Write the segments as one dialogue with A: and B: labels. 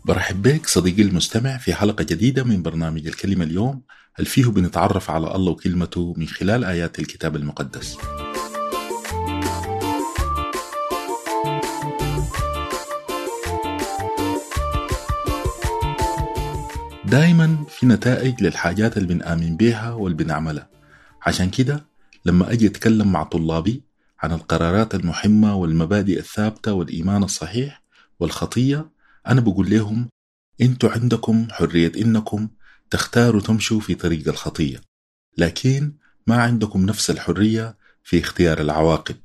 A: برحب بك صديقي المستمع في حلقة جديدة من برنامج الكلمة اليوم هل فيه بنتعرف على الله وكلمته من خلال آيات الكتاب المقدس دايما في نتائج للحاجات اللي بنآمن بيها واللي بنعملها عشان كده لما أجي أتكلم مع طلابي عن القرارات المهمة والمبادئ الثابتة والإيمان الصحيح والخطية أنا بقول لهم أنتوا عندكم حرية إنكم تختاروا تمشوا في طريق الخطية لكن ما عندكم نفس الحرية في اختيار العواقب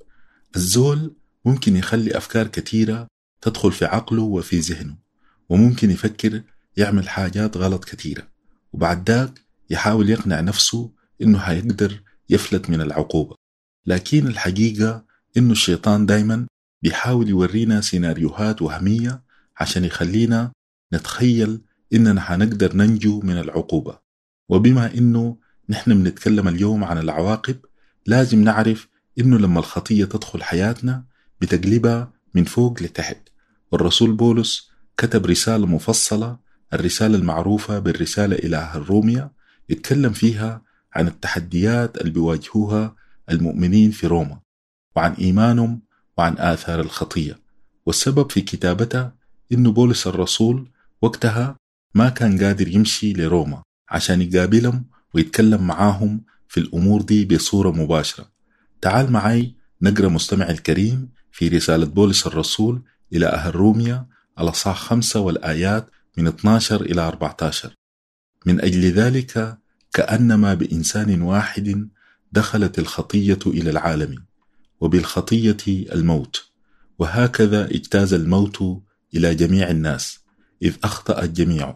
A: الزول ممكن يخلي أفكار كثيرة تدخل في عقله وفي ذهنه وممكن يفكر يعمل حاجات غلط كثيرة وبعد ذاك يحاول يقنع نفسه إنه هيقدر يفلت من العقوبة لكن الحقيقة إنه الشيطان دايما بيحاول يورينا سيناريوهات وهمية عشان يخلينا نتخيل إننا حنقدر ننجو من العقوبة وبما إنه نحن بنتكلم اليوم عن العواقب لازم نعرف إنه لما الخطية تدخل حياتنا بتقلبها من فوق لتحت والرسول بولس كتب رسالة مفصلة الرسالة المعروفة بالرسالة إلى أهل روميا يتكلم فيها عن التحديات اللي بيواجهوها المؤمنين في روما وعن إيمانهم وعن آثار الخطية والسبب في كتابتها إنه بولس الرسول وقتها ما كان قادر يمشي لروما عشان يقابلهم ويتكلم معاهم في الأمور دي بصورة مباشرة تعال معي نقرأ مستمع الكريم في رسالة بولس الرسول إلى أهل روميا الأصحاح خمسة والآيات من 12 إلى 14 من أجل ذلك كأنما بإنسان واحد دخلت الخطية إلى العالم وبالخطية الموت وهكذا اجتاز الموت إلى جميع الناس إذ أخطأ الجميع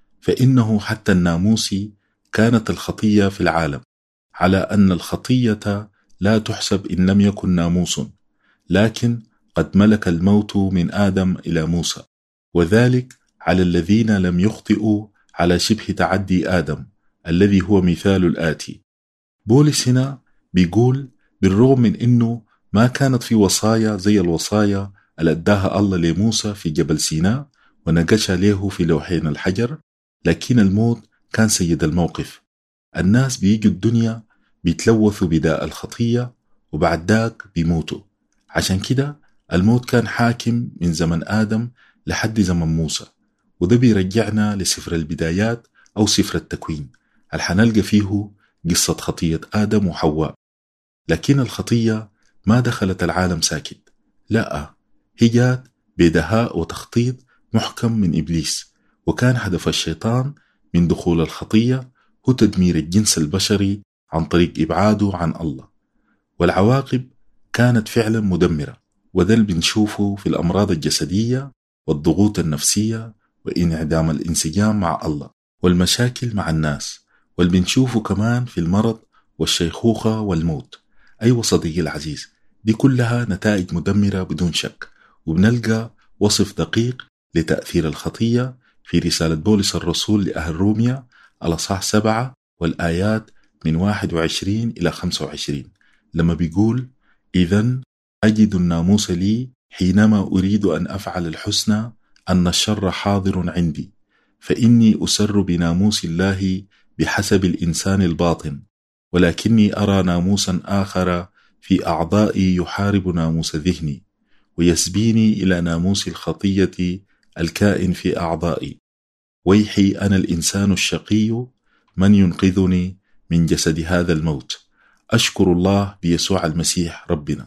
A: فإنه حتى الناموس كانت الخطية في العالم على أن الخطية لا تحسب إن لم يكن ناموس لكن قد ملك الموت من آدم إلى موسى وذلك على الذين لم يخطئوا على شبه تعدي آدم الذي هو مثال الآتي بولس هنا بيقول بالرغم من أنه ما كانت في وصايا زي الوصايا اللي أداها الله لموسى في جبل سيناء ونقشها له في لوحين الحجر لكن الموت كان سيد الموقف الناس بيجوا الدنيا بيتلوثوا بداء الخطية وبعد ذاك بيموتوا عشان كده الموت كان حاكم من زمن آدم لحد زمن موسى وده بيرجعنا لسفر البدايات أو سفر التكوين الحنلقى فيه قصة خطية آدم وحواء لكن الخطية ما دخلت العالم ساكت لا هي جات بدهاء وتخطيط محكم من إبليس وكان هدف الشيطان من دخول الخطية هو تدمير الجنس البشري عن طريق إبعاده عن الله والعواقب كانت فعلا مدمرة وده اللي بنشوفه في الأمراض الجسدية والضغوط النفسية وانعدام الانسجام مع الله والمشاكل مع الناس واللي بنشوفه كمان في المرض والشيخوخة والموت أيوة صديقي العزيز دي كلها نتائج مدمرة بدون شك وبنلقى وصف دقيق لتأثير الخطية في رسالة بولس الرسول لأهل روميا الأصحاح سبعة والآيات من 21 إلى 25 لما بيقول إذا أجد الناموس لي حينما أريد أن أفعل الحسنى أن الشر حاضر عندي فإني أسر بناموس الله بحسب الإنسان الباطن ولكني أرى ناموسا آخر في أعضائي يحارب ناموس ذهني ويسبيني إلى ناموس الخطية الكائن في أعضائي ويحي أنا الإنسان الشقي من ينقذني من جسد هذا الموت أشكر الله بيسوع المسيح ربنا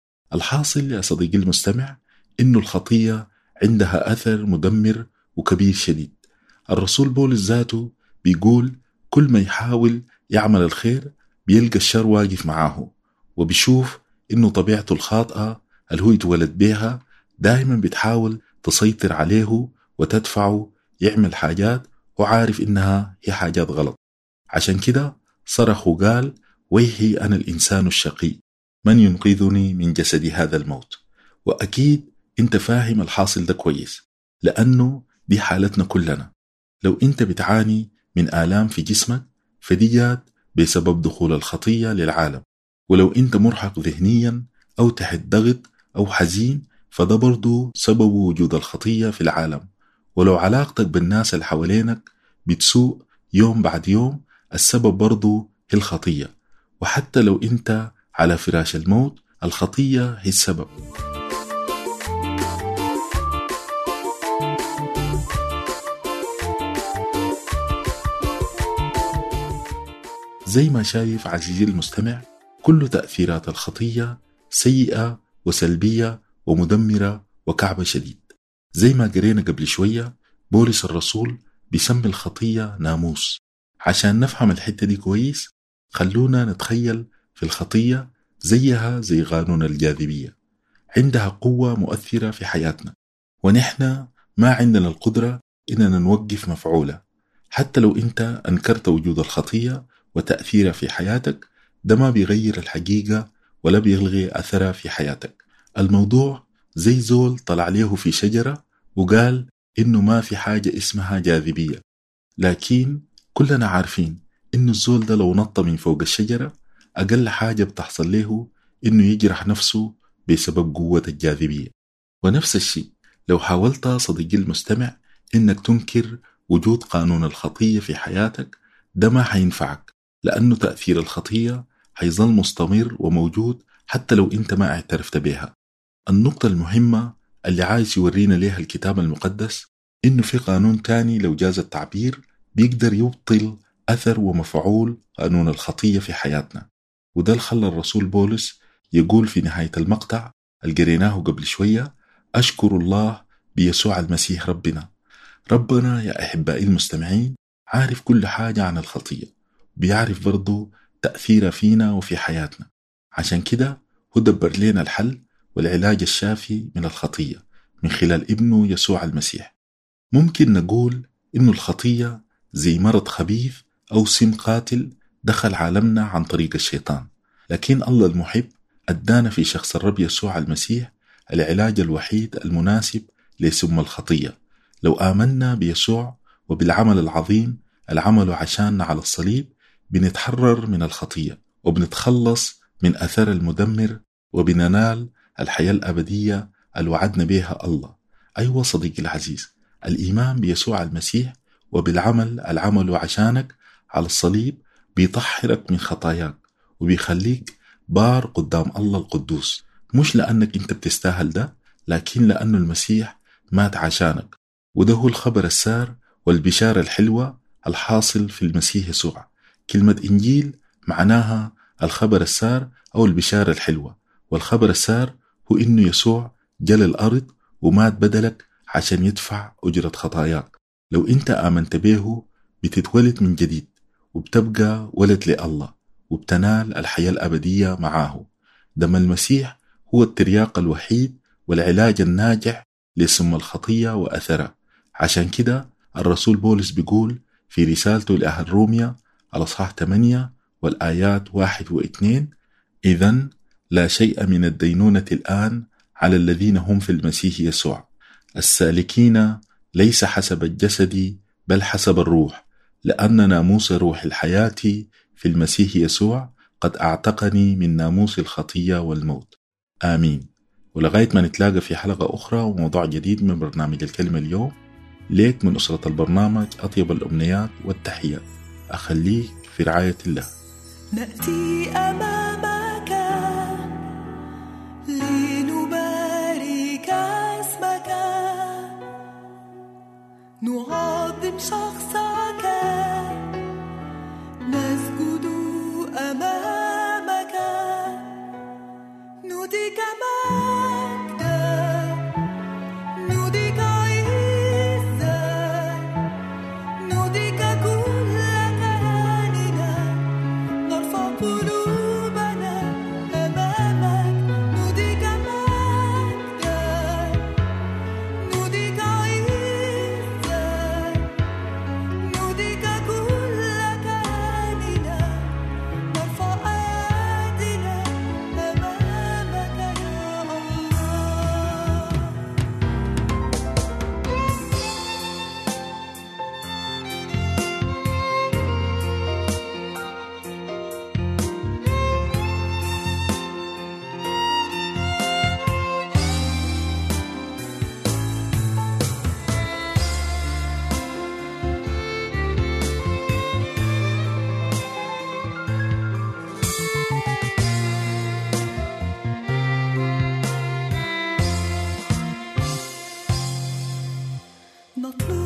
A: الحاصل يا صديقي المستمع إنه الخطية عندها أثر مدمر وكبير شديد الرسول بولس ذاته بيقول كل ما يحاول يعمل الخير بيلقى الشر واقف معاه وبيشوف إنه طبيعته الخاطئة اللي هو يتولد بيها دائما بتحاول تسيطر عليه وتدفعه يعمل حاجات وعارف إنها هي حاجات غلط عشان كده صرخ وقال ويحي أنا الإنسان الشقي من ينقذني من جسد هذا الموت وأكيد أنت فاهم الحاصل ده كويس لأنه دي حالتنا كلنا لو أنت بتعاني من آلام في جسمك فدي جات بسبب دخول الخطية للعالم ولو أنت مرهق ذهنيا أو تحت ضغط أو حزين فده برضو سبب وجود الخطية في العالم ولو علاقتك بالناس اللي حوالينك بتسوء يوم بعد يوم السبب برضو هي الخطية وحتى لو انت على فراش الموت الخطية هي السبب زي ما شايف عزيزي المستمع كل تأثيرات الخطية سيئة وسلبية ومدمرة وكعبة شديد زي ما قرينا قبل شوية بولس الرسول بيسمي الخطية ناموس عشان نفهم الحتة دي كويس خلونا نتخيل في الخطية زيها زي قانون الجاذبية عندها قوة مؤثرة في حياتنا ونحن ما عندنا القدرة إننا نوقف مفعولة حتى لو أنت أنكرت وجود الخطية وتأثيرها في حياتك ده ما بيغير الحقيقة ولا بيلغي أثرها في حياتك الموضوع زي زول طلع له في شجرة وقال إنه ما في حاجة اسمها جاذبية لكن كلنا عارفين إنه الزول ده لو نط من فوق الشجرة أقل حاجة بتحصل له إنه يجرح نفسه بسبب قوة الجاذبية ونفس الشيء لو حاولت صديقي المستمع إنك تنكر وجود قانون الخطية في حياتك ده ما حينفعك لأنه تأثير الخطية حيظل مستمر وموجود حتى لو أنت ما اعترفت بها النقطة المهمة اللي عايز يورينا ليها الكتاب المقدس إنه في قانون تاني لو جاز التعبير بيقدر يبطل أثر ومفعول قانون الخطية في حياتنا وده اللي خلى الرسول بولس يقول في نهاية المقطع اللي قريناه قبل شوية أشكر الله بيسوع المسيح ربنا ربنا يا أحبائي المستمعين عارف كل حاجة عن الخطية بيعرف برضو تأثيرها فينا وفي حياتنا عشان كده هو دبر لنا الحل والعلاج الشافي من الخطية من خلال ابنه يسوع المسيح ممكن نقول إنه الخطية زي مرض خبيث أو سم قاتل دخل عالمنا عن طريق الشيطان لكن الله المحب أدانا في شخص الرب يسوع المسيح العلاج الوحيد المناسب لسم الخطية لو آمنا بيسوع وبالعمل العظيم العمل عشاننا على الصليب بنتحرر من الخطية وبنتخلص من أثر المدمر وبننال الحياة الأبدية اللي وعدنا بها الله أيوة صديقي العزيز الإيمان بيسوع المسيح وبالعمل العمل عشانك على الصليب بيطهرك من خطاياك وبيخليك بار قدام الله القدوس مش لأنك أنت بتستاهل ده لكن لأنه المسيح مات عشانك وده هو الخبر السار والبشارة الحلوة الحاصل في المسيح يسوع كلمة إنجيل معناها الخبر السار أو البشارة الحلوة والخبر السار هو إنه يسوع جل الأرض ومات بدلك عشان يدفع أجرة خطاياك لو أنت آمنت به بتتولد من جديد وبتبقى ولد لله وبتنال الحياة الأبدية معاه دم المسيح هو الترياق الوحيد والعلاج الناجح لسم الخطية وأثرها عشان كده الرسول بولس بيقول في رسالته لأهل روميا الأصحاح 8 والآيات 1 و2 إذا لا شيء من الدينونة الآن على الذين هم في المسيح يسوع السالكين ليس حسب الجسد بل حسب الروح لأن ناموس روح الحياة في المسيح يسوع قد أعتقني من ناموس الخطية والموت آمين ولغاية ما نتلاقى في حلقة أخرى وموضوع جديد من برنامج الكلمة اليوم ليك من أسرة البرنامج أطيب الأمنيات والتحيات أخليك في رعاية الله
B: نأتي أمامك لنبارك اسمك نعظم شخصك نسجد أمامك نديك مجدا نديك عزا نديك كل كياننا نرفع قلوبنا أمامك نديك مجدا نديك عزا نطلب